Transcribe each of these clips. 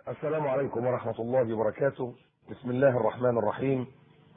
السلام عليكم ورحمة الله وبركاته بسم الله الرحمن الرحيم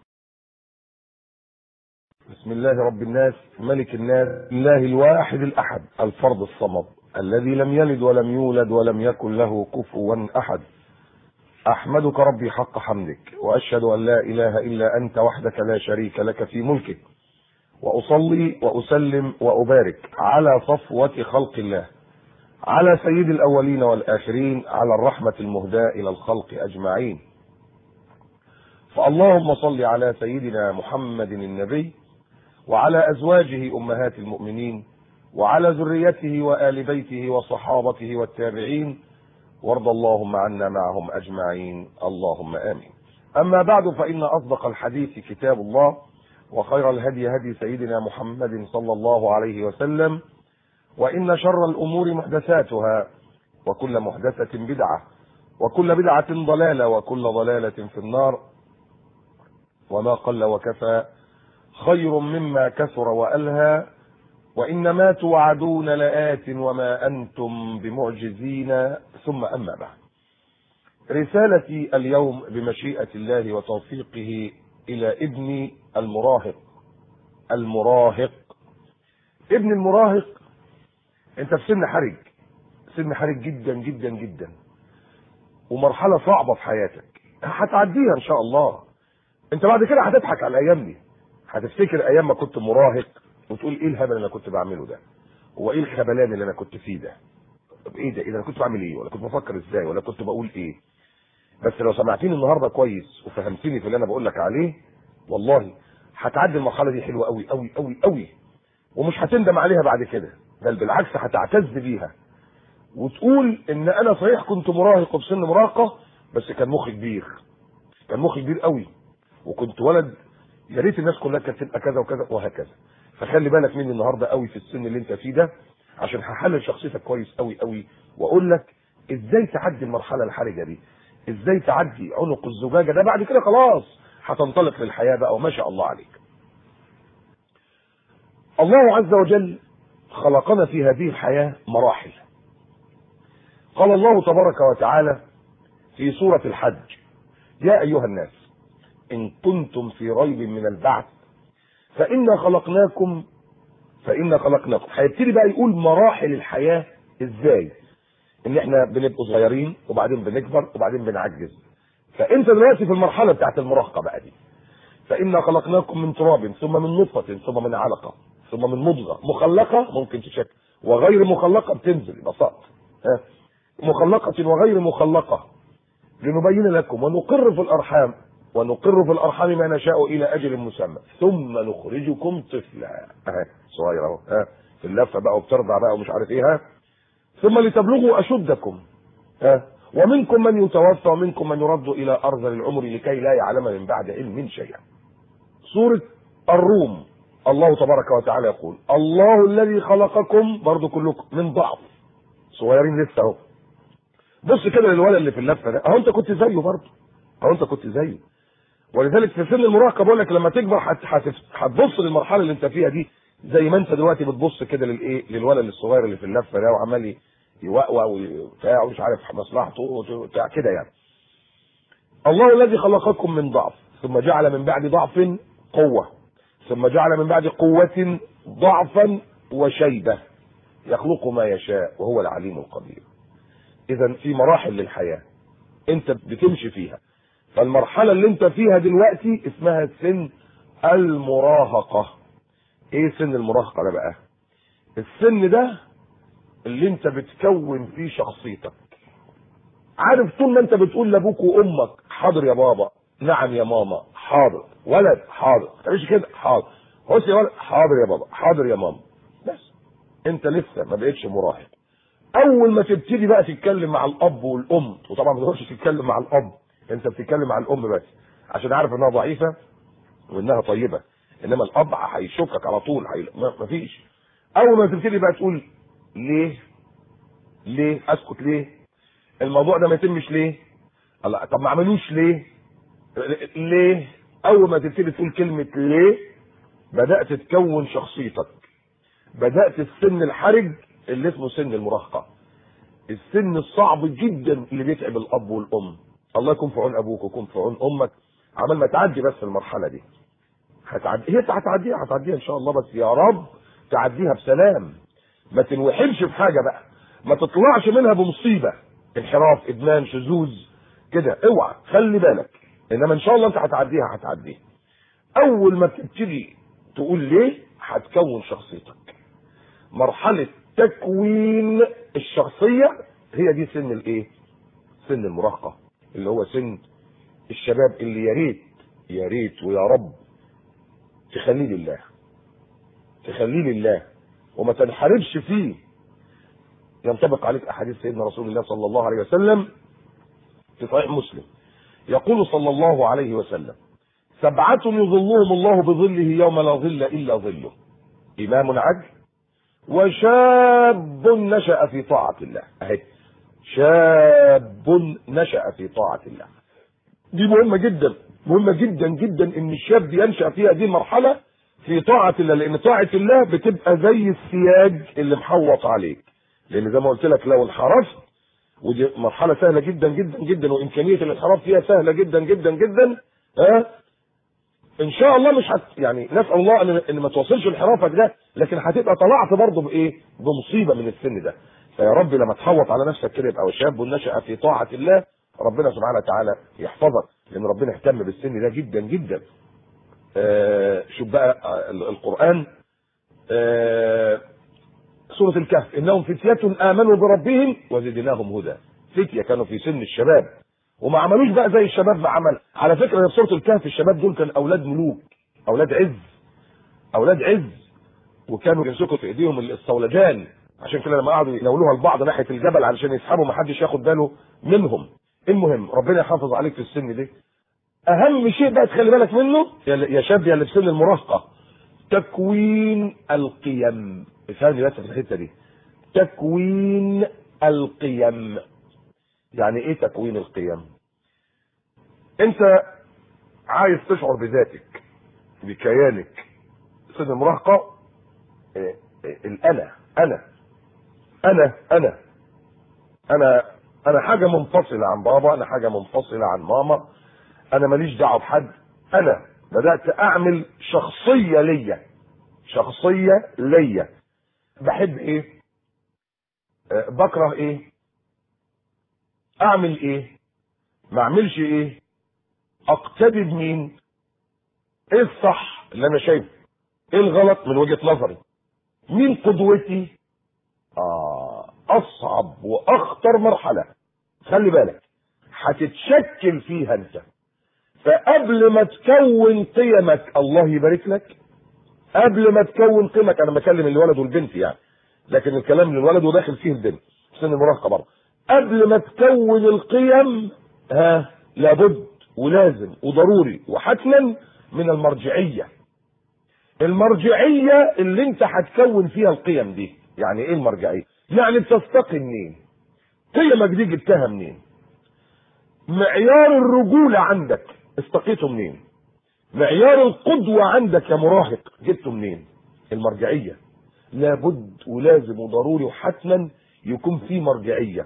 بسم الله رب الناس ملك الناس الله الواحد الأحد الفرد الصمد الذي لم يلد ولم يولد ولم يكن له كفوا أحد أحمدك ربي حق حمدك وأشهد أن لا إله إلا أنت وحدك لا شريك لك في ملكك وأصلي وأسلم وأبارك على صفوة خلق الله على سيد الأولين والآخرين على الرحمة المهداة إلى الخلق أجمعين فاللهم صل على سيدنا محمد النبي وعلى أزواجه أمهات المؤمنين وعلى ذريته وآل بيته وصحابته والتابعين وارض اللهم عنا معهم أجمعين اللهم آمين أما بعد فإن أصدق الحديث كتاب الله وخير الهدي هدي سيدنا محمد صلى الله عليه وسلم وإن شر الأمور محدثاتها وكل محدثة بدعة وكل بدعة ضلالة وكل ضلالة في النار وما قل وكفى خير مما كثر وألهى وإنما توعدون لآت وما أنتم بمعجزين ثم أما بعد رسالتي اليوم بمشيئة الله وتوفيقه إلى ابني المراهق المراهق ابن المراهق انت في سن حرج سن حرج جدا جدا جدا ومرحلة صعبة في حياتك هتعديها ان شاء الله انت بعد كده هتضحك على الايام دي هتفتكر ايام ما كنت مراهق وتقول ايه الهبل اللي انا كنت بعمله ده هو ايه الخبلان اللي انا كنت فيه ده طب ايه ده ايه ده انا كنت بعمل ايه ولا كنت بفكر ازاي ولا كنت بقول ايه بس لو سمعتني النهارده كويس وفهمتني في اللي انا بقول لك عليه والله هتعدي المرحله دي حلوه قوي قوي قوي قوي ومش هتندم عليها بعد كده بل بالعكس هتعتز بيها وتقول ان انا صحيح كنت مراهق وبسن مراهقه بس كان مخي كبير كان مخي كبير قوي وكنت ولد يا ريت الناس كلها كانت تبقى كذا وكذا وهكذا فخلي بالك مني النهارده قوي في السن اللي انت فيه ده عشان هحلل شخصيتك كويس قوي قوي واقول لك ازاي تعدي المرحله الحرجه دي ازاي تعدي عنق الزجاجه ده بعد كده خلاص هتنطلق للحياه بقى وما شاء الله عليك الله عز وجل خلقنا في هذه الحياة مراحل قال الله تبارك وتعالى في سورة الحج يا أيها الناس إن كنتم في ريب من البعث فإنا خلقناكم فإنا خلقناكم هيبتدي بقى يقول مراحل الحياة إزاي إن إحنا بنبقى صغيرين وبعدين بنكبر وبعدين بنعجز فأنت دلوقتي في المرحلة بتاعت المراهقة بقى دي فإنا خلقناكم من تراب ثم من نطفة ثم من علقة ثم من مضغه مخلقه ممكن تشكل وغير مخلقه بتنزل يبقى سقط ها مخلقه وغير مخلقه لنبين لكم ونقر في الارحام ونقر في الارحام ما نشاء الى اجل مسمى ثم نخرجكم طفلا اهي صغير اهو ها في اللفه بقى وبترضع بقى ومش عارف ايه ها ثم لتبلغوا اشدكم ها ومنكم من يتوفى ومنكم من يرد الى ارذل العمر لكي لا يعلم من بعد علم شيئا سوره الروم الله تبارك وتعالى يقول الله الذي خلقكم برضو كلكم من ضعف صغيرين لسه اهو بص كده للولد اللي في اللفه ده اهو انت كنت زيه برضو اهو انت كنت زيه ولذلك في سن المراهقه بقول لك لما تكبر هتبص للمرحله اللي انت فيها دي زي ما انت دلوقتي بتبص كده للايه للولد الصغير اللي في اللفه ده وعمال يوقوع وبتاع ومش عارف مصلحته وبتاع كده يعني الله الذي خلقكم من ضعف ثم جعل من بعد ضعف قوه ثم جعل من بعد قوة ضعفا وشيبة يخلق ما يشاء وهو العليم القدير إذا في مراحل للحياة أنت بتمشي فيها فالمرحلة اللي أنت فيها دلوقتي اسمها سن المراهقة إيه سن المراهقة ده بقى؟ السن ده اللي أنت بتكون فيه شخصيتك عارف طول ما أنت بتقول لأبوك وأمك حاضر يا بابا نعم يا ماما حاضر ولد حاضر ما تعملش كده حاضر بص يا ولد حاضر يا بابا حاضر يا ماما بس انت لسه ما بقتش مراهق اول ما تبتدي بقى تتكلم مع الاب والام وطبعا ما تقدرش تتكلم مع الاب انت بتتكلم مع الام بس عشان عارف انها ضعيفه وانها طيبه انما الاب هيشكك على طول هي... ما فيش اول ما تبتدي بقى تقول ليه ليه اسكت ليه الموضوع ده ما يتمش ليه الله طب ما عملوش ليه ليه اول ما تبتدي تقول كلمه ليه بدات تكون شخصيتك بدات السن الحرج اللي اسمه سن المراهقه السن الصعب جدا اللي بيتعب الاب والام الله يكون في عون ابوك ويكون في عون امك عمال ما تعدي بس المرحله دي هتعدي هي هتعديها هتعديها ان شاء الله بس يا رب تعديها بسلام ما تنوحمش في حاجه بقى ما تطلعش منها بمصيبه انحراف ادمان شذوذ كده اوعى خلي بالك انما ان شاء الله انت هتعديها هتعديها اول ما تبتدي تقول ليه هتكون شخصيتك مرحله تكوين الشخصيه هي دي سن الايه سن المراهقه اللي هو سن الشباب اللي يا ريت يا ريت ويا رب تخليه لله تخليه لله وما تنحرفش فيه ينطبق عليك احاديث سيدنا رسول الله صلى الله عليه وسلم في صحيح مسلم يقول صلى الله عليه وسلم سبعة يظلهم الله بظله يوم لا ظل إلا ظله إمام عدل وشاب نشأ في طاعة الله أهي شاب نشأ في طاعة الله دي مهمة جدا مهمة جدا جدا إن الشاب ينشأ فيها دي مرحلة في طاعة الله لأن طاعة الله بتبقى زي السياج اللي محوط عليك لأن زي ما قلت لك لو انحرفت ودي مرحلة سهلة جدا جدا جدا وإمكانية الانحراف فيها سهلة جدا جدا جدا ها ان شاء الله مش هت يعني نسال الله ان ان ما توصلش انحرافك ده لكن هتبقى طلعت برضه بايه؟ بمصيبه من السن ده. فيا رب لما تحوط على نفسك كده يبقى شاب نشا في طاعه الله ربنا سبحانه وتعالى يحفظك لان ربنا اهتم بالسن ده جدا جدا. آه شوف بقى آه القران آه سوره الكهف انهم فتيه امنوا بربهم وزدناهم هدى. فتيه كانوا في سن الشباب وما عملوش بقى زي الشباب ما عمل على فكره في سوره الكهف الشباب دول كان اولاد ملوك اولاد عز اولاد عز وكانوا يمسكوا في ايديهم الصولجان عشان كده لما قعدوا يناولوها لبعض ناحيه الجبل علشان يسحبوا ما حدش ياخد باله منهم المهم ربنا يحافظ عليك في السن دي اهم شيء بقى تخلي بالك منه يا شاب يا اللي في سن المراهقه تكوين القيم افهمني بس في الحته دي تكوين القيم يعني ايه تكوين القيم انت عايز تشعر بذاتك بكيانك سن المراهقه إيه إيه الانا انا انا انا انا انا حاجه منفصله عن بابا انا حاجه منفصله عن ماما انا ماليش دعوه بحد انا بدات اعمل شخصيه ليا شخصيه ليا بحب ايه أه بكره ايه اعمل ايه ما اعملش ايه اقتدي بمين ايه الصح اللي انا شايفه ايه الغلط من وجهه نظري مين قدوتي اه اصعب واخطر مرحله خلي بالك هتتشكل فيها انت فقبل ما تكون قيمك الله يبارك لك قبل ما تكون قيمك انا بكلم الولد والبنت يعني لكن الكلام للولد وداخل فيه البنت سن المراهقه برضه قبل ما تكون القيم ها لابد ولازم وضروري وحتما من المرجعيه المرجعيه اللي انت هتكون فيها القيم دي يعني ايه المرجعيه يعني بتستقي منين قيمك دي جبتها منين معيار الرجوله عندك استقيته منين معيار القدوه عندك يا مراهق جبته منين المرجعيه لابد ولازم وضروري وحتما يكون في مرجعيه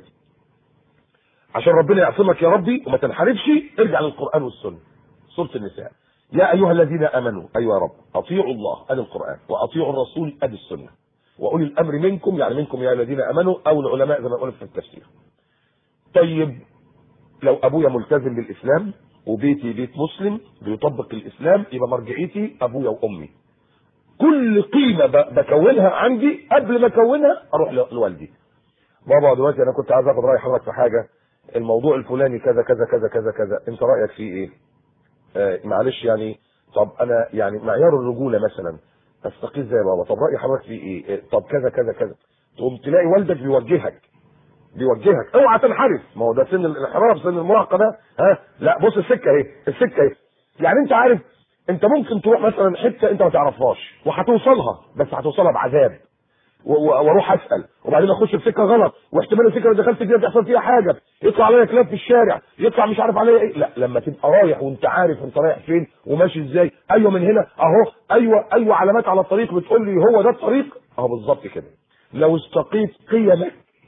عشان ربنا يعصمك يا ربي وما تنحرفش ارجع للقران والسنه سوره النساء يا ايها الذين امنوا ايها يا رب اطيعوا الله ادي القران واطيعوا الرسول ادي السنه واولي الامر منكم يعني منكم يا الذين امنوا او العلماء زي ما قلت في التفسير طيب لو ابويا ملتزم بالاسلام وبيتي بيت مسلم بيطبق الاسلام يبقى مرجعيتي ابويا وامي كل قيمه بكونها عندي قبل ما اكونها اروح لوالدي بابا دلوقتي انا كنت عايز اخد راي حضرتك في حاجه الموضوع الفلاني كذا كذا كذا كذا كذا انت رايك فيه ايه آه معلش يعني طب انا يعني معيار الرجوله مثلا استقيل زي بابا طب راي حضرتك فيه ايه طب كذا كذا كذا تقوم تلاقي والدك بيوجهك بيوجهك اوعى تنحرف ما هو ده سن الانحراف سن المراهقه ده ها لا بص السكه اهي السكه اهي يعني انت عارف انت ممكن تروح مثلا حته انت ما تعرفهاش وهتوصلها بس هتوصلها بعذاب واروح اسال وبعدين اخش في سكه غلط واحتمال السكه اللي دخلت فيها تحصل فيها حاجه يطلع عليا كلاب في الشارع يطلع مش عارف عليا ايه لا لما تبقى رايح وانت عارف انت رايح فين وماشي ازاي ايوه من هنا اهو ايوه ايوه علامات على الطريق بتقول لي هو ده الطريق اهو بالظبط كده لو استقيت قيمك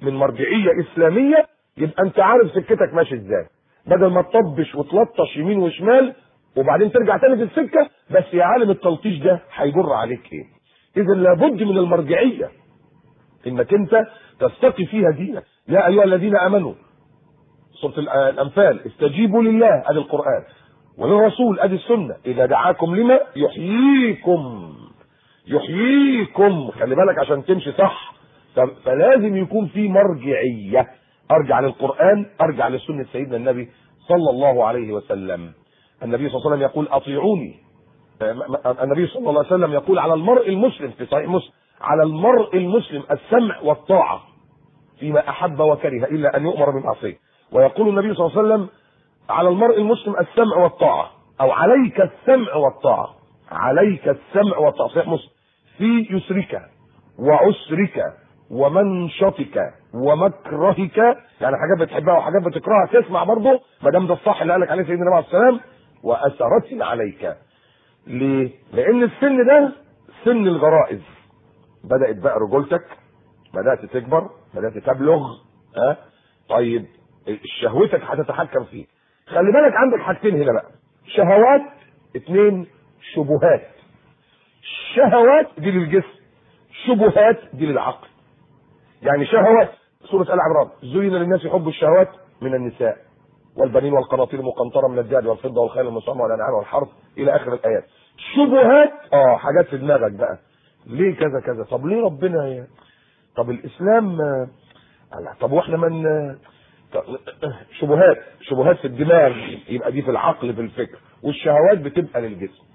من مرجعيه اسلاميه يبقى انت عارف سكتك ماشي ازاي بدل ما تطبش وتلطش يمين وشمال وبعدين ترجع تاني في السكه بس يا عالم التلطيش ده هيجر عليك ايه اذا لابد من المرجعيه انك انت تستقي فيها دينك يا ايها الذين امنوا سوره الانفال استجيبوا لله ادي القران وللرسول ادي السنه اذا دعاكم لما يحييكم يحييكم خلي بالك عشان تمشي صح فلازم يكون في مرجعيه ارجع للقران ارجع لسنه سيدنا النبي صلى الله عليه وسلم النبي صلى الله عليه وسلم يقول اطيعوني النبي صلى الله عليه وسلم يقول على المرء المسلم في صحيح مسلم على المرء المسلم السمع والطاعه فيما احب وكره الا ان يؤمر بمعصيه ويقول النبي صلى الله عليه وسلم على المرء المسلم السمع والطاعه او عليك السمع والطاعه عليك السمع والطاعه صحيح مسلم في يسرك وعسرك ومنشطك ومكرهك يعني حاجات بتحبها وحاجات بتكرهها تسمع برضه ما دام ده الصح اللي قال لك عليه سيدنا النبي عليه السلام واثرة عليك ليه؟ لان السن ده سن الغرائز بدات بقى رجولتك بدات تكبر بدات تبلغ ها أه؟ طيب شهوتك هتتحكم فيه خلي بالك عندك حاجتين هنا بقى شهوات اتنين شبهات شهوات دي للجسم شبهات دي للعقل يعني شهوات سورة آل عمران زين للناس حب الشهوات من النساء والبنين والقناطير المقنطرة من الذهب والفضة والخيل المصنعة والأنعام والحرث إلى آخر الآيات شبهات اه حاجات في دماغك بقى ليه كذا كذا طب ليه ربنا ي... طب الإسلام طب واحنا من شبهات شبهات في الدماغ يبقى دي في العقل في الفكر والشهوات بتبقى للجسم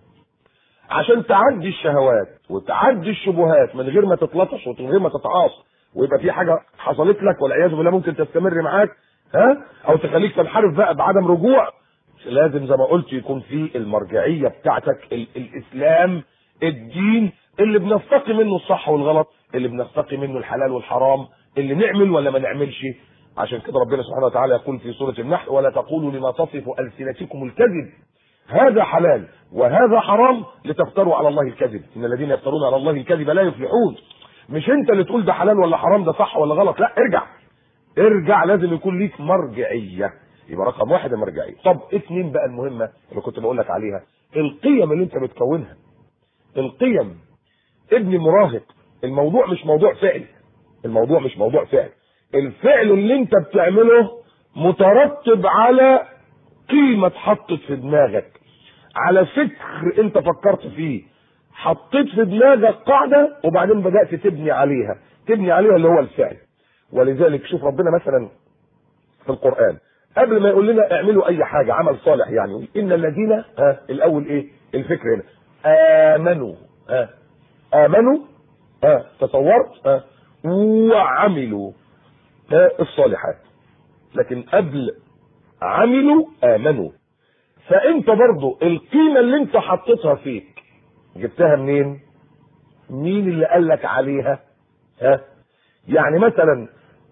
عشان تعدي الشهوات وتعدي الشبهات من غير ما تتلطش ومن غير ما تتعاص ويبقى في حاجه حصلت لك والعياذ بالله ممكن تستمر معاك ها او تخليك تنحرف بقى بعدم رجوع لازم زي ما قلت يكون في المرجعيه بتاعتك ال الاسلام الدين اللي بنستقي منه الصح والغلط اللي بنستقي منه الحلال والحرام اللي نعمل ولا ما نعملش عشان كده ربنا سبحانه وتعالى يقول في سوره النحل ولا تقولوا لما تصف السنتكم الكذب هذا حلال وهذا حرام لتفتروا على الله الكذب ان الذين يفترون على الله الكذب لا يفلحون مش انت اللي تقول ده حلال ولا حرام ده صح ولا غلط لا ارجع ارجع لازم يكون ليك مرجعيه يبقى رقم واحد المرجعيه طب اتنين بقى المهمه اللي كنت بقول لك عليها القيم اللي انت بتكونها القيم ابني مراهق الموضوع مش موضوع فعل الموضوع مش موضوع فعل الفعل اللي انت بتعمله مترتب على قيمه اتحطت في دماغك على فكر انت فكرت فيه حطيت في دماغك قاعده وبعدين بدات تبني عليها تبني عليها اللي هو الفعل ولذلك شوف ربنا مثلا في القران قبل ما يقول لنا اعملوا اي حاجه عمل صالح يعني ان الذين ها الاول ايه الفكر هنا امنوا ها امنوا ها تصورت ها وعملوا ها الصالحات لكن قبل عملوا امنوا فانت برضو القيمه اللي انت حطيتها فيك جبتها منين مين اللي قال لك عليها ها يعني مثلا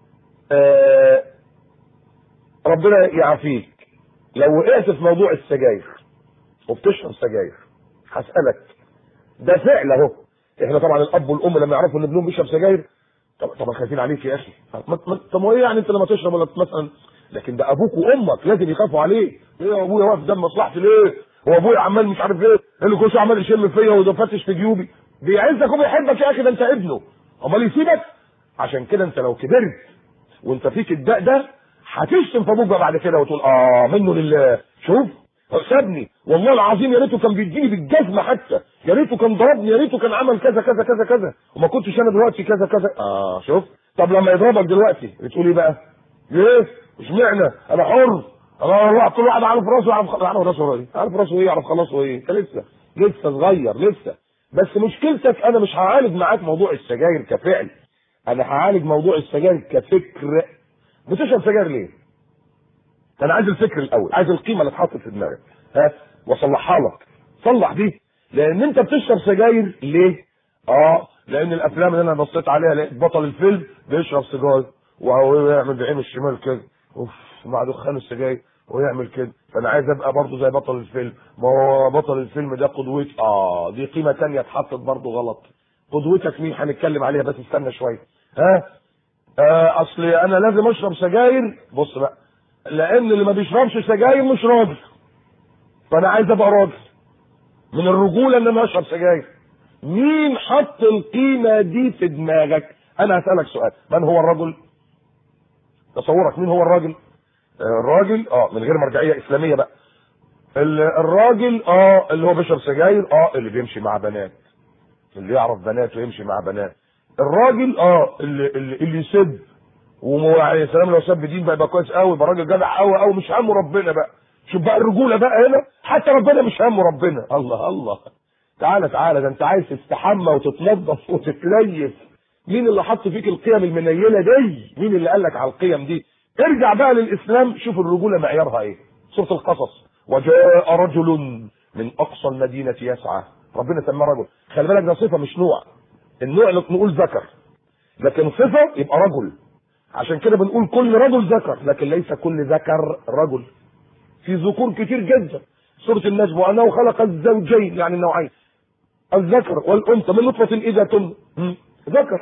آه ربنا يعافيك لو وقعت في موضوع السجاير وبتشرب سجاير هسألك ده فعل اهو احنا طبعا الاب والام لما يعرفوا ان ابنهم بيشرب سجاير طب طبعا خايفين عليك يا اخي طب ايه يعني انت لما تشرب ولا مثلا لكن ده ابوك وامك لازم يخافوا عليه ايه يا ابويا واقف قدام مصلحتي ليه هو ابويا عمال مش عارف ايه اللي كل شويه عمال يشم فيا ويفتش في جيوبي بيعزك وبيحبك يا اخي ده انت ابنه امال يسيبك عشان كده انت لو كبرت وانت فيك الداء ده هتشتم في ابوك بقى بعد كده وتقول اه منه لله شوف سابني والله العظيم يا ريته كان بيديني بالجزمه حتى يا ريته كان ضربني يا ريته كان عمل كذا كذا كذا كذا وما كنتش انا دلوقتي كذا كذا اه شوف طب لما يضربك دلوقتي بتقول ايه بقى؟ ليه؟ اشمعنى؟ انا حر انا الله كل واحد عارف راسه عارف عارف راسه ايه؟ عارف راسه ايه؟ عارف خلاصه ايه؟ انت لسه لسه صغير لسه بس مشكلتك انا مش هعالج معاك موضوع السجاير كفعل انا هعالج موضوع السجاير كفكر بتشرب سجاير ليه؟ انا عايز الفكر الاول عايز القيمه اللي اتحطت في دماغك ها واصلحها لك صلح دي لان انت بتشرب سجاير ليه اه لان الافلام اللي انا بصيت عليها لقيت بطل الفيلم بيشرب سجاير وهو يعمل بعينه الشمال كده اوف مع دخان السجاير ويعمل كده فانا عايز ابقى برضه زي بطل الفيلم ما هو بطل الفيلم ده قدوتي اه دي قيمه تانية اتحطت برضه غلط قدوتك مين هنتكلم عليها بس استنى شويه ها آه اصل انا لازم اشرب سجاير بص بقى لان اللي ما بيشربش سجاير مش راجل فانا عايز ابقى راجل من الرجوله ان انا اشرب سجاير مين حط القيمه دي في دماغك انا هسالك سؤال من هو الرجل تصورك مين هو الراجل آه، الراجل اه من غير مرجعيه اسلاميه بقى ال- الراجل اه اللي هو بيشرب سجاير اه اللي بيمشي مع بنات اللي يعرف بنات ويمشي مع بنات الراجل اه اللي اللي, اللي يسب ويا سلام لو سب دين بقى يبقى كويس قوي يبقى راجل جدع قوي قوي مش همه ربنا بقى شوف بقى الرجوله بقى هنا حتى ربنا مش همه ربنا الله الله تعالى تعالى ده انت عايز تستحمى وتتنظف وتتليف مين اللي حط فيك القيم المنيله دي مين اللي قال لك على القيم دي ارجع بقى للاسلام شوف الرجوله معيارها ايه سوره القصص وجاء رجل من اقصى المدينه يسعى ربنا سماه رجل خلي بالك ده صفه مش نوع النوع اللي نقول ذكر لكن صفه يبقى رجل عشان كده بنقول كل رجل ذكر لكن ليس كل ذكر رجل في ذكور كتير جدا سوره النجم وانه خلق الزوجين يعني النوعين الذكر والانثى من نطفه اذا تم م? ذكر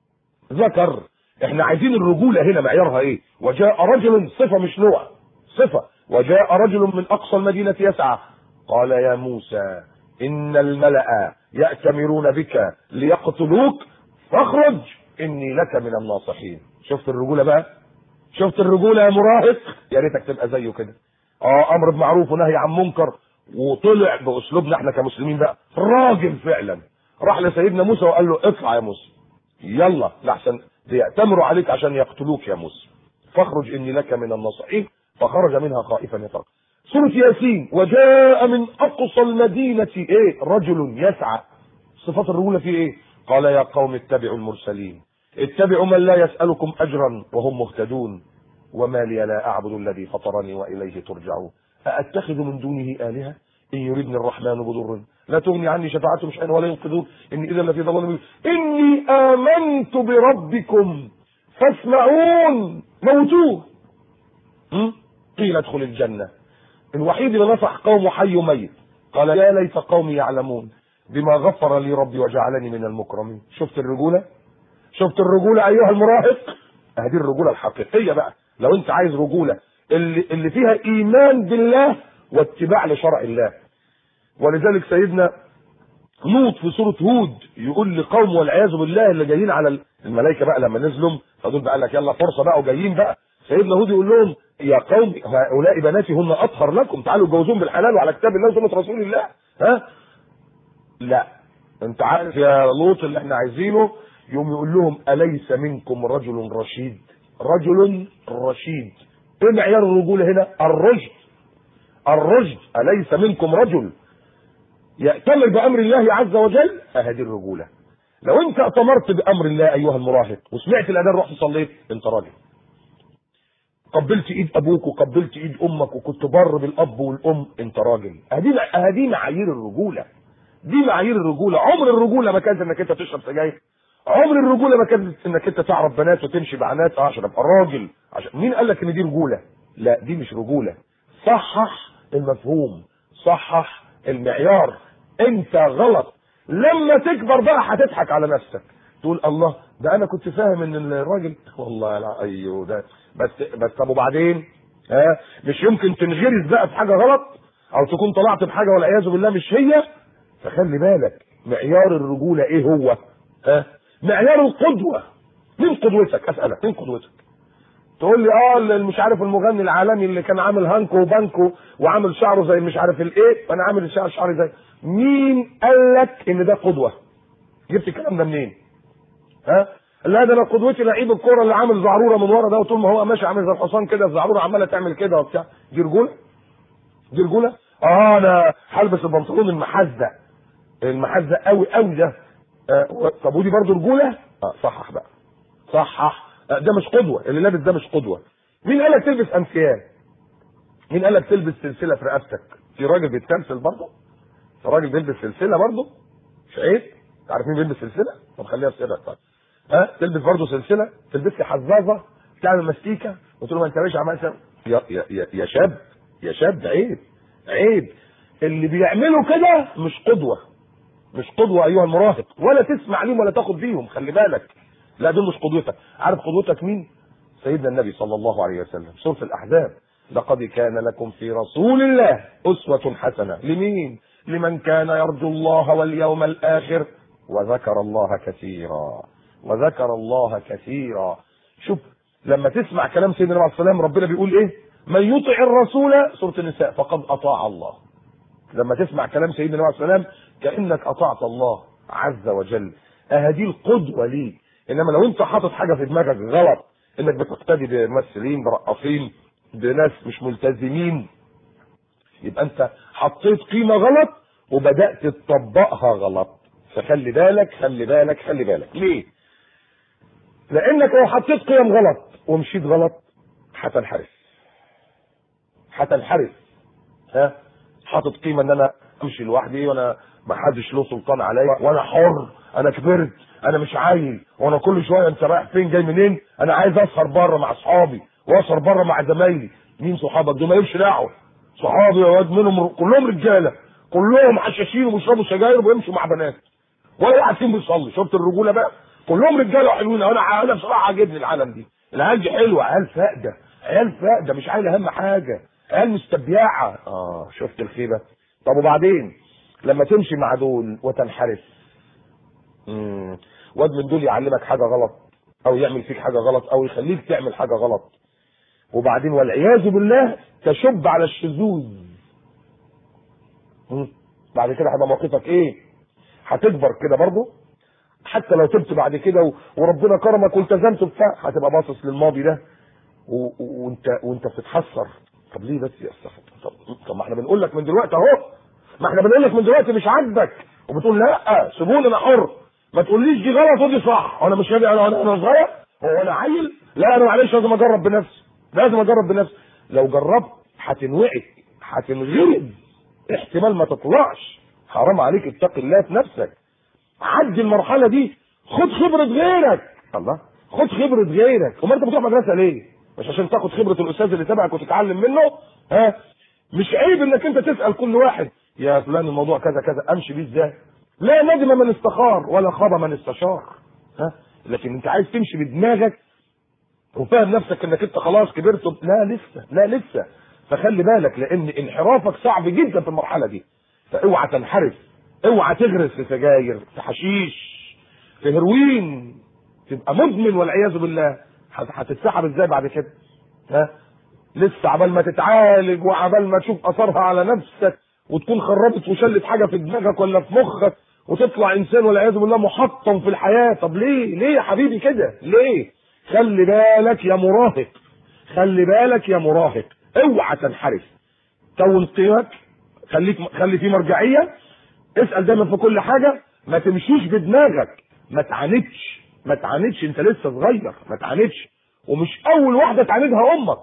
ذكر احنا عايزين الرجوله هنا معيارها ايه وجاء رجل صفه مش نوع صفه وجاء رجل من اقصى المدينه يسعى قال يا موسى ان الملا ياتمرون بك ليقتلوك فاخرج اني لك من الناصحين شفت الرجوله بقى شفت الرجوله يا مراهق يا ريتك تبقى زيه كده اه امر بمعروف ونهي عن منكر وطلع باسلوبنا احنا كمسلمين بقى راجل فعلا راح لسيدنا موسى وقال له اطلع يا موسى يلا لحسن ليأتمروا عليك عشان يقتلوك يا موسى فاخرج اني لك من الناصحين فخرج منها خائفا يترقب سورة ياسين وجاء من اقصى المدينة ايه رجل يسعى صفات الرجولة فيه ايه قال يا قوم اتبعوا المرسلين اتبعوا من لا يسألكم اجرا وهم مهتدون وما لي لا اعبد الذي فطرني واليه ترجعون أأتخذ من دونه آلهة إن يردني الرحمن بضر لا تغني عني شفاعتهم شيئا ولا ينقذون إني إذا لفي ضلال مبين إني آمنت بربكم فاسمعون موتوه م? قيل ادخل الجنة الوحيد اللي نصح قومه حي ميت قال يا ليت قومي يعلمون بما غفر لي ربي وجعلني من المكرمين شفت الرجولة شفت الرجولة أيها المراهق هذه الرجولة الحقيقية بقى لو أنت عايز رجولة اللي, اللي فيها إيمان بالله واتباع لشرع الله ولذلك سيدنا لوط في سورة هود يقول لقوم والعياذ بالله اللي جايين على الملائكة بقى لما نزلوا فدول بقى لك يلا فرصة بقى وجايين بقى سيدنا هود يقول لهم يا قوم هؤلاء بناتي هن أطهر لكم تعالوا اتجوزون بالحلال وعلى كتاب الله وسنة رسول الله ها لا انت عارف يا لوط اللي احنا عايزينه يوم يقول لهم أليس منكم رجل رشيد رجل رشيد ايه معيار الرجولة هنا الرشد الرشد أليس منكم رجل يأتمر بأمر الله عز وجل أهدي الرجولة لو أنت أتمرت بأمر الله أيها المراهق وسمعت الأذان رحت صليت أنت راجل قبلت ايد ابوك وقبلت ايد امك وكنت بر بالاب والام انت راجل ادي ادي معايير الرجوله دي معايير الرجوله عمر الرجوله ما كانت انك انت تشرب سجاير عمر الرجوله ما كانت انك انت تعرف بنات وتمشي بعنات اه عشان ابقى راجل عشان مين قال لك ان دي رجوله لا دي مش رجوله صحح المفهوم صحح المعيار انت غلط لما تكبر بقى هتضحك على نفسك تقول الله ده انا كنت فاهم ان الراجل والله لا ايوه ده بس بس طب وبعدين ها مش يمكن تنغرز بقى في حاجه غلط او تكون طلعت بحاجه والعياذ بالله مش هي فخلي بالك معيار الرجوله ايه هو ها معيار القدوه مين قدوتك اسالك مين قدوتك تقول لي اه اللي مش عارف المغني العالمي اللي كان عامل هانكو وبانكو وعامل شعره زي مش عارف الايه وانا عامل شعر شعري زي مين قال لك ان ده قدوه جبت الكلام ده منين ها لا ده انا قدوتي لعيب الكوره اللي عامل زعروره من ورا ده وطول ما هو ماشي عامل زي الحصان كده الزعروره عماله تعمل كده وبتاع دي رجوله دي رجوله اه انا هلبس البنطلون المحزق المحزق قوي قوي ده آه طب ودي برضه رجوله اه صحح بقى صحح آه ده مش قدوه اللي لابس ده مش قدوه مين قال لك تلبس انسيان مين قال لك تلبس سلسله في رقبتك في راجل بيتسلسل برضه راجل بيلبس سلسله برضه مش عيب عارف مين بيلبس سلسله طب خليها في سرك طيب ها تلبس برضه سلسله تلبس لي حزازه تعمل مستيكه وتقول له ما انت ماشي عمال يا يا يا, يا شاب يا شاب عيب عيب اللي بيعملوا كده مش قدوه مش قدوه ايها المراهق ولا تسمع ليهم ولا تاخد بيهم خلي بالك لا دول مش قدوتك عارف قدوتك مين سيدنا النبي صلى الله عليه وسلم سوره الاحزاب لقد كان لكم في رسول الله اسوه حسنه لمين لمن كان يرجو الله واليوم الاخر وذكر الله كثيرا وذكر الله كثيرا شوف لما تسمع كلام سيدنا النبي عليه الصلاه والسلام ربنا بيقول ايه من يطع الرسول سوره النساء فقد اطاع الله لما تسمع كلام سيدنا النبي عليه الصلاه والسلام كانك اطعت الله عز وجل اهدي القدوه ليك انما لو انت حاطط حاجه في دماغك غلط انك بتقتدي بممثلين برقاصين بناس مش ملتزمين يبقى انت حطيت قيمه غلط وبدات تطبقها غلط فخلي بالك خلي بالك خلي بالك ليه لانك لو حطيت قيم غلط ومشيت غلط هتنحرف هتنحرف ها حاطط قيمه ان انا امشي لوحدي وانا ما حدش له سلطان عليا وانا حر انا كبرت انا مش عيل وانا كل شويه انت رايح فين جاي منين انا عايز اسهر بره مع اصحابي واسهر بره مع زمايلي مين صحابك دول مالهمش دعوه صحابي يا واد منهم كلهم رجاله كلهم حشاشين وبيشربوا سجاير وبيمشوا مع بنات ولا واحد فيهم بيصلي شفت الرجوله بقى كلهم رجاله وحلوين انا انا بصراحه عاجبني العالم دي العيال دي حلوه عيال فاقده عيال فاقده مش عيال اهم حاجه عيال مستبيعه اه شفت الخيبه طب وبعدين لما تمشي مع دول وتنحرف امم واد من دول يعلمك حاجه غلط او يعمل فيك حاجه غلط او يخليك تعمل حاجه غلط وبعدين والعياذ بالله تشب على الشذوذ مم. بعد كده هيبقى موقفك ايه هتكبر كده برضه حتى لو تبت بعد كده و- وربنا كرمك والتزمت بتاع هتبقى باصص للماضي ده و- و- وانت وانت بتتحسر طب ليه بس يا استغفر طب, طب ما احنا بنقول لك من دلوقتي اهو ما احنا بنقول لك من دلوقتي مش عاجبك وبتقول لا سيبوني انا حر ما تقوليش دي غلط ودي صح وانا مش انا انا أنا صغير هو انا عيل لا انا معلش لازم اجرب بنفسي لازم اجرب بنفسي لو جربت هتنوعك هتنغرز احتمال ما تطلعش حرام عليك اتقي الله في نفسك عدي المرحله دي خد خبره غيرك الله خد خبره غيرك امال انت بتروح مدرسه ليه مش عشان تاخد خبره الاستاذ اللي تبعك وتتعلم منه ها مش عيب انك انت تسال كل واحد يا فلان الموضوع كذا كذا امشي بيه ازاي لا ندم من استخار ولا خاب من استشار ها لكن انت عايز تمشي بدماغك وفاهم نفسك انك انت خلاص كبرت وب- لا لسه لا لسه فخلي بالك لان انحرافك صعب جدا في المرحله دي فاوعى تنحرف اوعى تغرس في سجاير في حشيش في هيروين تبقى مدمن والعياذ بالله هت- هتتسحب ازاي بعد كده ها لسه عبال ما تتعالج وعبال ما تشوف اثرها على نفسك وتكون خربت وشلت حاجه في دماغك ولا في مخك وتطلع انسان والعياذ بالله محطم في الحياه طب ليه ليه يا حبيبي كده ليه خلي بالك يا مراهق خلي بالك يا مراهق اوعى تنحرف كون قيمك خليك خلي في مرجعيه اسال دايما في كل حاجه ما تمشيش بدماغك ما تعاندش ما تعاندش انت لسه صغير ما تعاندش ومش اول واحده تعاندها امك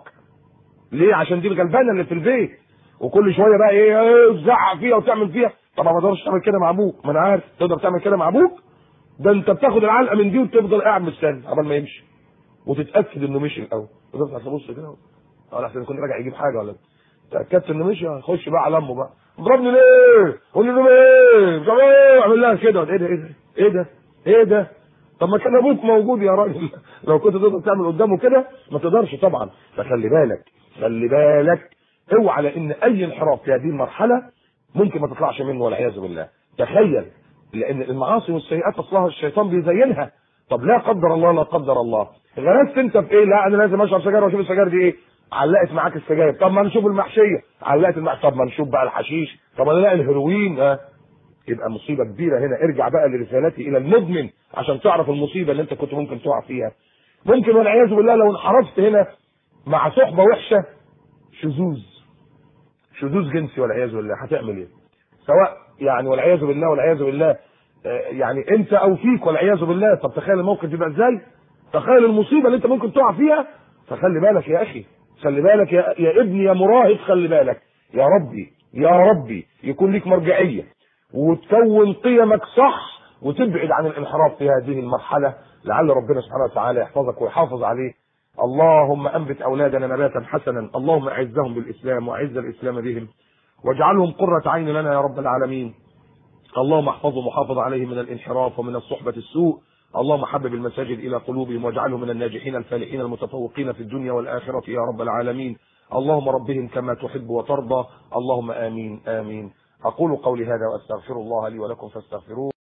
ليه عشان دي الغلبانه اللي في البيت وكل شويه بقى ايه إيه، تزعق فيها وتعمل فيها طبعا ما تقدرش تعمل كده مع ابوك ما انا عارف تقدر تعمل كده مع ابوك ده انت بتاخد العلقه من دي وتفضل قاعد مستني قبل ما يمشي وتتاكد انه مشي الاول وتفضل تبص كده اه احسن يكون راجع يجيب حاجه ولا تاكدت انه مشي خش بقى على امه بقى ضربني ليه؟ قول لي ليه؟ مش عارف ايه اعمل لها كده ايه ده ايه ده؟ ايه ده؟ ايه ده؟ طب ما كان ابوك موجود يا راجل لو كنت تقدر تعمل قدامه كده ما تقدرش طبعا فخلي بالك خلي بالك اوعى لان اي انحراف في هذه المرحله ممكن ما تطلعش منه والعياذ بالله تخيل لان المعاصي والسيئات اصلها الشيطان بيزينها طب لا قدر الله لا قدر الله غرست انت في ايه لا انا لازم اشرب سجاير واشوف السجاير دي ايه علقت معاك السجاير طب ما نشوف المحشيه علقت المح... طب ما نشوف بقى الحشيش طب انا لا الهيروين اه يبقى مصيبه كبيره هنا ارجع بقى لرسالتي الى المدمن عشان تعرف المصيبه اللي انت كنت ممكن تقع فيها ممكن والعياذ بالله لو انحرفت هنا مع صحبه وحشه شذوذ شذوذ جنسي والعياذ بالله هتعمل ايه سواء يعني والعياذ بالله والعياذ بالله آه، يعني انت او فيك والعياذ بالله طب تخيل الموقف يبقى ازاي تخيل المصيبه اللي انت ممكن تقع فيها فخلي بالك يا اخي خلي بالك يا, يا ابني يا مراهق خلي بالك يا ربي يا ربي يكون ليك مرجعيه وتكون قيمك صح وتبعد عن الانحراف في هذه المرحله لعل ربنا سبحانه وتعالى يحفظك ويحافظ عليك اللهم انبت اولادنا نباتا حسنا اللهم اعزهم بالاسلام واعز الاسلام بهم واجعلهم قرة عين لنا يا رب العالمين اللهم احفظهم وحافظ عليهم من الانحراف ومن الصحبة السوء اللهم حبب المساجد الى قلوبهم واجعلهم من الناجحين الفالحين المتفوقين في الدنيا والاخره يا رب العالمين اللهم ربهم كما تحب وترضى اللهم امين امين اقول قولي هذا واستغفر الله لي ولكم فاستغفروه